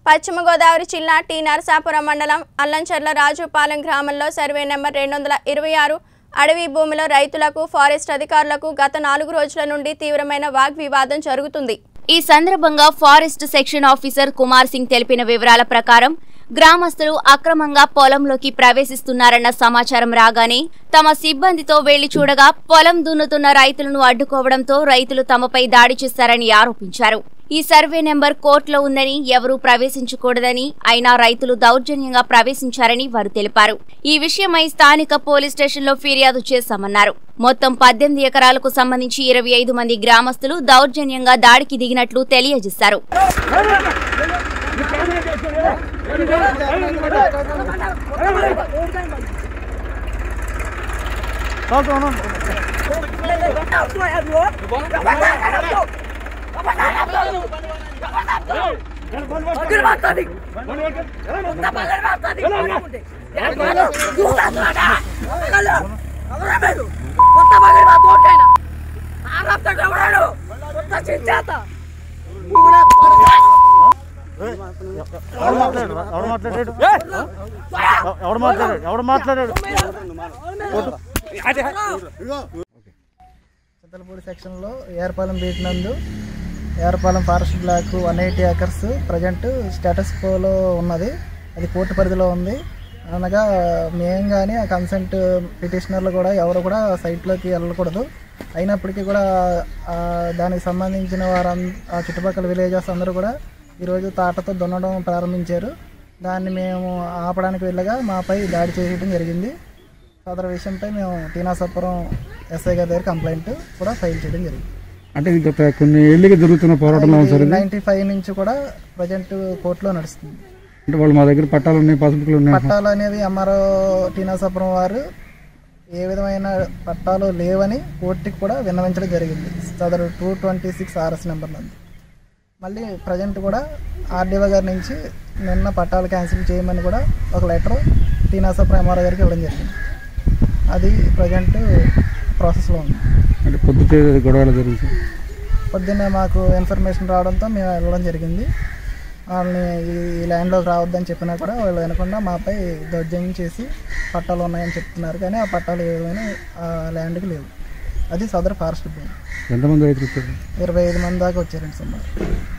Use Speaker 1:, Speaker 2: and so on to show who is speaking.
Speaker 1: పశ్చిమ గోదావరి జిల్లా టీ నరసాపురం మండలం అల్లంచర్ల రాజుపాలెం గ్రామంలో సర్వే నెంబర్ రెండు వందల ఇరవై ఆరు అడవి భూమిలో రైతులకు ఫారెస్ట్ అధికారులకు గత నాలుగు రోజుల నుండి తీవ్రమైన వాగ్వివాదం జరుగుతుంది
Speaker 2: ఈ సందర్భంగా forest section officer Kumar Singh తెలిపిన వివరాల ప్రకారం గ్రామస్తులు అక్రమంగా పొలంలోకి ప్రవేశిస్తున్నారన్న సమాచారం రాగానే తమ సిబ్బందితో వెళ్లి చూడగా పొలం దున్నుతున్న రైతులను అడ్డుకోవడంతో రైతులు తమపై దాడి చేశారని ఆరోపించారు ఈ సర్వే నెంబర్ కోర్టులో ఉందని ఎవరూ ప్రవేశించకూడదని అయినా రైతులు దౌర్జన్యంగా ప్రవేశించారని వారు తెలిపారు ఈ విషయమై స్థానిక పోలీస్ స్టేషన్లో ఫిర్యాదు చేశామన్నారు మొత్తం పద్దెనిమిది ఎకరాలకు సంబంధించి ఇరవై ఐదు మంది గ్రామస్తులు దౌర్జన్యంగా దాడికి దిగినట్లు తెలియజేశారు
Speaker 3: ఎవడు మాట్లాడాడు ఎవడు మాట్లాడాడు ఎవడు మాట్లాడాడు ఎవడు మాట్లాడాడు
Speaker 4: చింతలపూడి సెక్షన్లో ఏర్పాలెం బీట్ నందు Erpalem forest block one eighty acres present status కోలో ఉన్నది అది కోర్టు పరిధిలో ఉంది అనగా మేము కానీ ఆ కన్సెంట్ పిటిషనర్లు కూడా ఎవరు కూడా సైట్లోకి వెళ్ళకూడదు అయినప్పటికీ కూడా ఆ దానికి సంబంధించిన వారం ఆ చుట్టుపక్కల విలేజెస్ అందరూ కూడా ఈరోజు తాటతో దున్నడం ప్రారంభించారు దాన్ని మేము ఆపడానికి వెళ్ళగా మాపై దాడి చేయడం జరిగింది సదరు విషయంపై మేము టీనాసపురం ఎస్ఐ గారి దగ్గర కంప్లైంట్ కూడా ఫైల్ చేయడం జరిగింది
Speaker 5: అంటే ఇది గత కొన్ని ఏళ్ళుగా జరుగుతున్న పోరాటంలో ఉంది సార్ ఇది
Speaker 4: నైన్టీ ఫైవ్ నుంచి కూడా ప్రజెంట్ కోర్టులో నడుస్తుంది
Speaker 5: అంటే వాళ్ళు మా దగ్గర పట్టాలు ఉన్నాయి పాస్బుక్లు ఉన్నాయి
Speaker 4: పట్టాలు అనేది ఎంఆర్ఓ టీనాసపురం వారు ఏ విధమైన పట్టాలు లేవని కోర్టుకి కూడా విన్నవించడం జరిగింది సదరు two twenty six RS number నందు మళ్ళీ ప్రజెంట్ కూడా ఆర్డీఓ గారి నుంచి నిన్న పట్టాలు క్యాన్సిల్ చేయమని కూడా ఒక లెటర్ టీనాసపురం ఎంఆర్ఓ గారికి ఇవ్వడం జరిగింది అది ప్రజెంట్ ప్రాసెస్లో ఉంది
Speaker 5: అంటే పొద్దుటే గొడవలు జరుగుతుంది
Speaker 4: పొద్దున్నే మాకు ఇన్ఫర్మేషన్ రావడంతో మేము వెళ్ళడం జరిగింది వాళ్ళని ఈ- ఈ ల్యాండ్లోకి రావద్దని చెప్పినా కూడా వాళ్ళు వినకుండా మాపై దౌర్జన్యం చేసి పట్టాలు ఉన్నాయని చెప్తున్నారు కానీ ఆ పట్టాలు ఏమైనా ఆ ల్యాండ్కి లేవు అది సదర్ ఫారెస్ట్ భూమి
Speaker 5: ఎంతమంది రైతులు వచ్చారు
Speaker 4: ఇరవై ఐదు మంది దాకా వచ్చారండి సుమారు